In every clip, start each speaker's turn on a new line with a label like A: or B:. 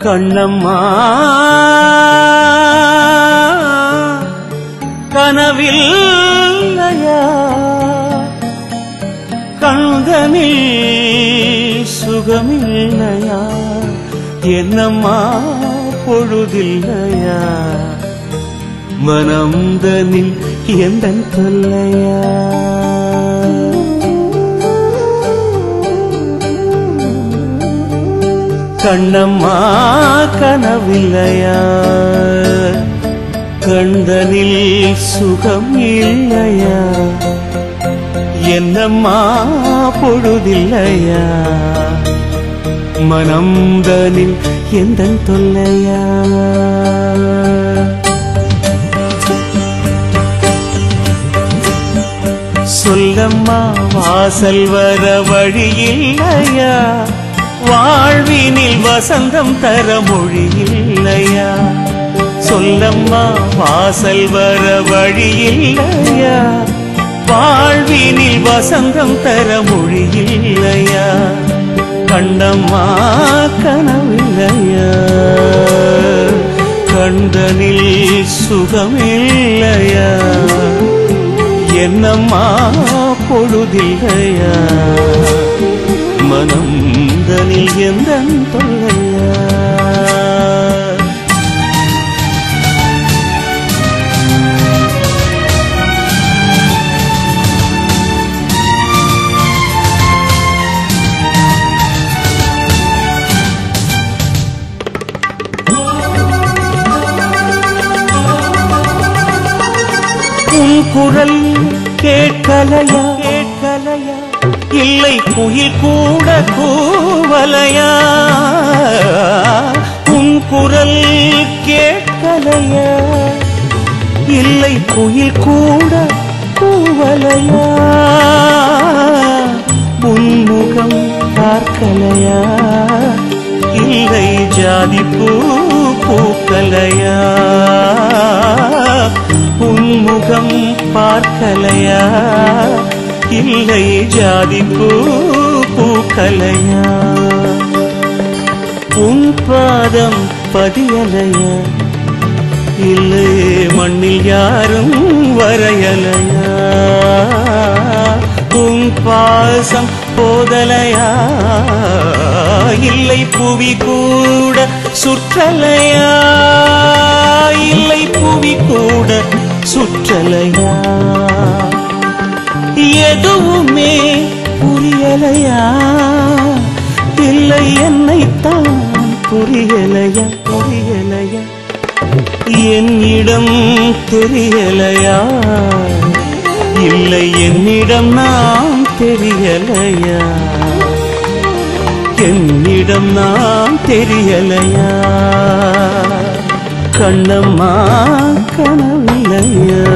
A: கண்ணம்மா கனவில்லையா கண்தனில் சுகமில்லையா என்னம்மா பொழுதில்லையா மனம்தனில் எந்த தொல்லையா கண்ணம்மா கனவில்லையா கண்டனில் சுகம் இல்லையா என்னம்மா பொழுதில்லையா மனம்தனில் எந்த தொல்லையா சொல்லம்மா வாசல் வர வழி இல்லையா வாழ்வினில் வசந்தம் தர மொழி இல்லையா சொல்லம்மா வாசல் வர வழி இல்லையா வாழ்வினில் வசந்தம் தர மொழி இல்லையா கண்டம்மா கனவில்லையா கண்டனில் சுகமில்லையா என்னம்மா பொழுதில்லையா மனம் தனில் எந்த தொல்லையா உன் குரல் கேட்கலையா கேட்கலையா இல்லை குயில் கூட கூவலையா உன் குரல் கேட்கலையா இல்லை குயில் கூட கூவலையா உன்முகம் பார்க்கலையா இல்லை ஜாதி பூ பூக்கலையா உன்முகம் பார்க்கலையா இல்லை ஜாதி பூ பூக்கலையா உன் பாதம் பதியலையா இல்லை மண்ணில் யாரும் வரையலையா உன் பாசம் போதலையா இல்லை புவி கூட சுற்றலையா இல்லை புவி கூட சுற்றலையா எதுவுமே புரியலையா இல்லை என்னைத்தான் புரியலையா புரியலையா என்னிடம் தெரியலையா இல்லை என்னிடம் நான் தெரியலையா என்னிடம் நான் தெரியலையா கண்ணம்மா கனவில்லையா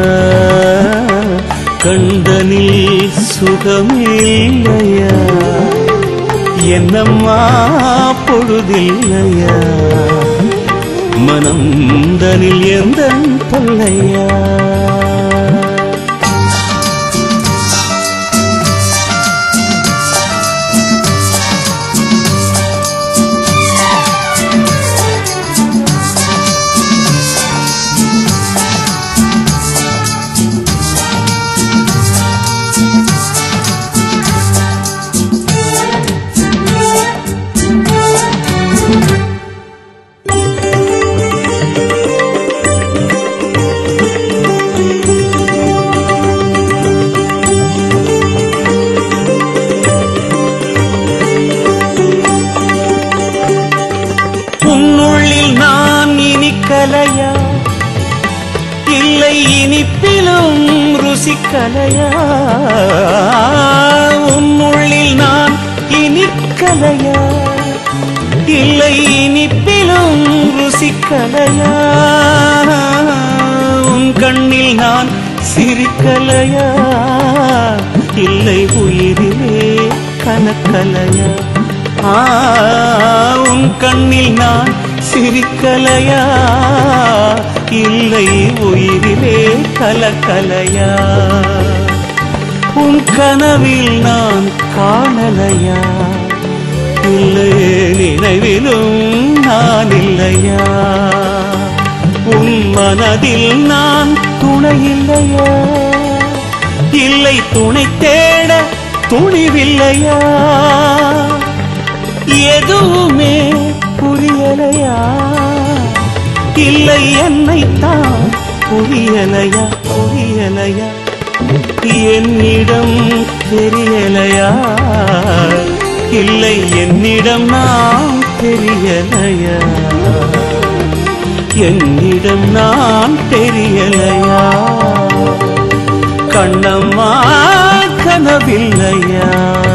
A: கண்டனில் சுகமில்லையா என்னம்மா பொழுதில்லையா மனம் தனில் எந்த தொல்லையா உன்னுள்ளில் நான் இனிக்கலையா இல்லை இனிப்பிலும் ருசிக்கலையா உன்னுள்ளில் நான் இனிக்கலையா இல்லை இனிப்பிலும் ருசிக்கலையா உன் கண்ணில் நான் சிரிக்கலையா இல்லை உயிரிலே கனக்கலையா ஆ, உன் கண்ணில் நான் சிரிக்கலையா இல்லை உயிரிலே கலக்கலையா உன் கனவில் நான் காணலையா இல்லை நினைவிலும் நான் மனதில் நான் துணை இல்லையா இல்லை துணை தேட துணிவில்லையா எதுவுமே புரியலையா இல்லை என்னைத்தான் புரியலையா புரியலையா என்னிடம் தெரியலையா இல்லை என்னிடம் நான் தெரியலையா என்னிடம் நான் தெரியலையா கண்ணம்மா கனவில்லையா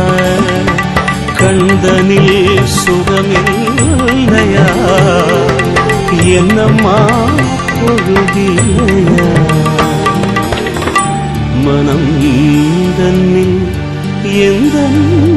A: கண்டனில் சுகமில்லையா என்னம்மா பொழுதில்லையா மனம் தன்னில் எந்த